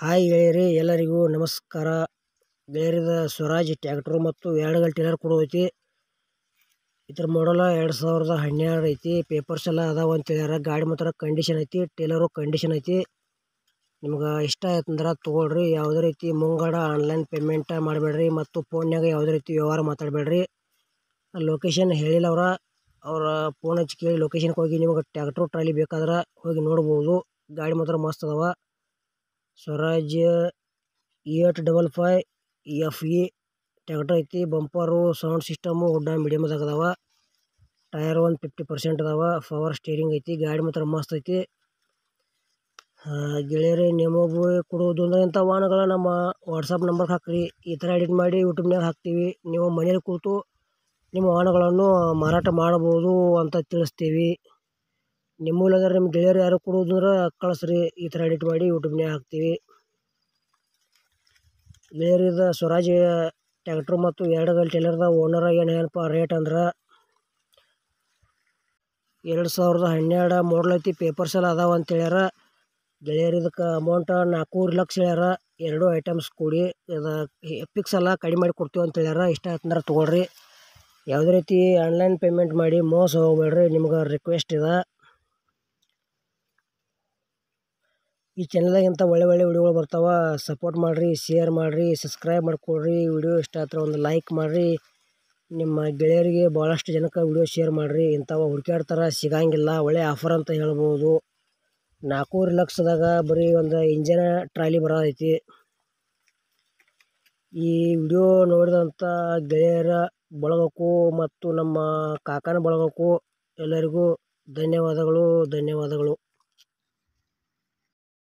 hi ಗೆಳೆಯರೇ ಎಲ್ಲರಿಗೂ ನಮಸ್ಕಾರ ಗೆಳೆಯರಿದ ಸ್ವರಾಜ್ ಟ್ಯಾಕ್ಟ್ರು ಮತ್ತು ಎರಡು ಟೇಲರ್ ಕೊಡೋದೈತಿ ಇದ್ರ ಮಾಡಲ ಎರಡು ಸಾವಿರದ ಹನ್ನೆರಡು ಐತಿ ಪೇಪರ್ಸ್ ಎಲ್ಲ ಅದಾವ ಅಂತ ಹೇಳ್ಯಾರ ಗಾಡಿ ಮಾತ್ರ ಕಂಡೀಷನ್ ಐತಿ ಟೇಲರು ಕಂಡೀಷನ್ ಐತಿ ನಿಮ್ಗೆ ಇಷ್ಟ ಆಯ್ತಂದ್ರೆ ತೊಗೊಳ್ರಿ ಯಾವುದೇ ರೀತಿ ಮುಂಗಡ ಆನ್ಲೈನ್ ಪೇಮೆಂಟ್ ಮಾಡಬೇಡ್ರಿ ಮತ್ತು ಫೋನ್ಯಾಗ ಯಾವುದೇ ರೀತಿ ವ್ಯವಹಾರ ಮಾತಾಡಬೇಡ್ರಿ ಲೊಕೇಶನ್ ಹೇಳಿಲ್ಲ ಅವ್ರ ಅವರ ಫೋನ್ ಹಚ್ಚಿ ಕೇಳಿ ಲೊಕೇಶನ್ಗೆ ಹೋಗಿ ನಿಮಗೆ ಟ್ಯಾಕ್ಟ್ರು ಟ್ರಾಲಿ ಬೇಕಾದ್ರೆ ಹೋಗಿ ನೋಡ್ಬೋದು ಗಾಡಿ ಮಾತ್ರ ಮಸ್ತ್ ಅದಾವ Swaraj eight double five F E tractor ಐತಿ ಬಂಪರು ಸೌಂಡ್ ಸಿಸ್ಟಮು ಹುಡ್ಡ ಮೀಡಿಯಮ್ದಾಗ ಅದಾವ ಟೈರ್ ಒಂದು ಫಿಫ್ಟಿ ಪರ್ಸೆಂಟ್ ಅದಾವ ಪವರ್ ಸ್ಟೇರಿಂಗ್ ಐತಿ ಗಾಡಿ ಮಾತ್ರ ಮಸ್ತ್ ಐತಿ ಗೆಳೆಯರೇ ನಿಮಗೂ ಕೊಡೋದು ಅಂದ್ರೆ ಇಂಥ ವಾಹನಗಳ ನಮ್ಮ ವಾಟ್ಸಪ್ ನಂಬರ್ಗೆ ಹಾಕ್ರಿ ಈ ಥರ ಎಡಿಟ್ ಮಾಡಿ ಯೂಟ್ಯೂಬ್ನಾಗ ಹಾಕ್ತೀವಿ ನೀವು ಮನೇಲಿ ಕೂತು ನಿಮ್ಮ ವಾಹನಗಳನ್ನು ಮಾರಾಟ ಮಾಡಬಹುದು ಅಂತ ತಿಳಿಸ್ತೀವಿ ನಿಮ್ಮ ಇಲ್ಲಾಂದ್ರೆ ನಿಮ್ಮ ಗೆಳೆಯರು ಯಾರು ಕೊಡೋದು ಅಂದ್ರೆ ಕಳಿಸ್ರಿ ಈ ಥರ ಎಡಿಟ್ ಮಾಡಿ ಯೂಟ್ಯೂಬ್ನಾಗ ಹಾಕ್ತೀವಿ ಗೆಳೆಯರಿದ ಸ್ವರಾಜ್ ಟ್ಯಾಕ್ಟ್ರು ಮತ್ತು ಎರಡು ಗಲ್ ಟೇಲರ್ದ ಓನರ್ ಏನು ಏನಪ್ಪ ರೇಟ್ ಅಂದ್ರೆ ಎರಡು ಸಾವಿರದ ಹನ್ನೆರಡು ಮಾಡಲ್ ಐತಿ ಪೇಪರ್ಸ್ ಎಲ್ಲ ಅದಾವ ಅಂತ ಹೇಳ್ಯಾರ ಗೆಳೆಯರು ಇದಕ್ಕೆ ಅಮೌಂಟ್ ನಾಲ್ಕೂವರೆ ಲಕ್ಷ ಹೇಳ್ಯಾರ ಎರಡು ಐಟಮ್ಸ್ ಕೂಡಿ ಇದು ಎಪಿಕ್ಸ್ ಎಲ್ಲ ಕಡಿಮೆ ಮಾಡಿ ಕೊಡ್ತೀವಿ ಅಂತ ಹೇಳ್ಯಾರ ಇಷ್ಟ ಆಯ್ತಂದ್ರೆ ತೊಗೊಳ್ರಿ ಯಾವುದೇ ರೀತಿ ಆನ್ಲೈನ್ ಪೇಮೆಂಟ್ ಮಾಡಿ ಮೋಸ ಹೋಗ್ಬೇಡ್ರಿ ನಿಮ್ಗೆ ರಿಕ್ವೆಸ್ಟ್ ಇದೆ ಈ ಚಾನಲ್ದಾಗ ಇಂಥ ಒಳ್ಳೆ ಒಳ್ಳೆ ವಿಡಿಯೋಗಳು ಬರ್ತಾವೆ ಸಪೋರ್ಟ್ ಮಾಡಿರಿ ಶೇರ್ ಮಾಡಿರಿ ಸಬ್ಸ್ಕ್ರೈಬ್ ಮಾಡ್ಕೊಳ್ರಿ ವಿಡಿಯೋ ಇಷ್ಟ ಆದ್ರೆ ಒಂದು ಲೈಕ್ ಮಾಡಿರಿ ನಿಮ್ಮ ಗೆಳೆಯರಿಗೆ ಭಾಳಷ್ಟು ಜನಕ್ಕೆ ವಿಡಿಯೋ ಶೇರ್ ಮಾಡಿರಿ ಇಂಥವು ಹುಡುಕ್ಯಾಡ್ತಾರೆ ಸಿಗಂಗಿಲ್ಲ ಒಳ್ಳೆ ಆಫರ್ ಅಂತ ಹೇಳ್ಬೋದು ನಾಲ್ಕೂವರೆ ಲಕ್ಷದಾಗ ಬರೀ ಒಂದು ಇಂಜನ ಟ್ರಾಲಿ ಬರೋದೈತಿ ಈ ವಿಡಿಯೋ ನೋಡಿದಂಥ ಗೆಳೆಯರ ಬಳಗಕ್ಕೂ ಮತ್ತು ನಮ್ಮ ಕಾಕನ ಬಳಗಕ್ಕೂ ಎಲ್ಲರಿಗೂ ಧನ್ಯವಾದಗಳು ಧನ್ಯವಾದಗಳು